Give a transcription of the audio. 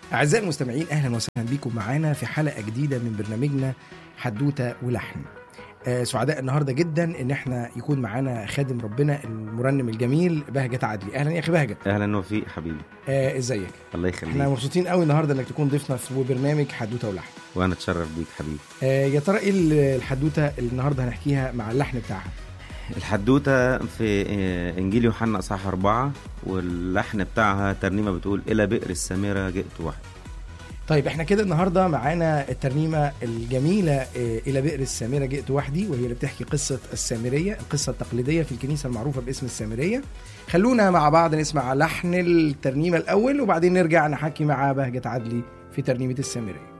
أعزائي المستمعين أهلا وسهلا بكم معانا في حلقة جديدة من برنامجنا حدوتة ولحن آه، سعداء النهارده جدا ان احنا يكون معانا خادم ربنا المرنم الجميل بهجة عدلي اهلا يا اخي بهجة اهلا وفيق حبيبي آه ازيك الله احنا يخليك مبسوطين قوي النهارده انك تكون ضيفنا في برنامج حدوتة ولحن وانا اتشرف بيك حبيبي آه يا ترى ايه الحدوتة اللي النهارده هنحكيها مع اللحن بتاعها الحدوته في آه، انجيل يوحنا اصحاح أربعة واللحن بتاعها ترنيمه بتقول الى بئر السامره جئت وحدي طيب احنا كده النهارده معانا الترنيمه الجميله آه، الى بئر السامره جئت وحدي وهي اللي بتحكي قصه السامريه القصه التقليديه في الكنيسه المعروفه باسم السامريه خلونا مع بعض نسمع لحن الترنيمه الاول وبعدين نرجع نحكي مع بهجه عدلي في ترنيمه السامريه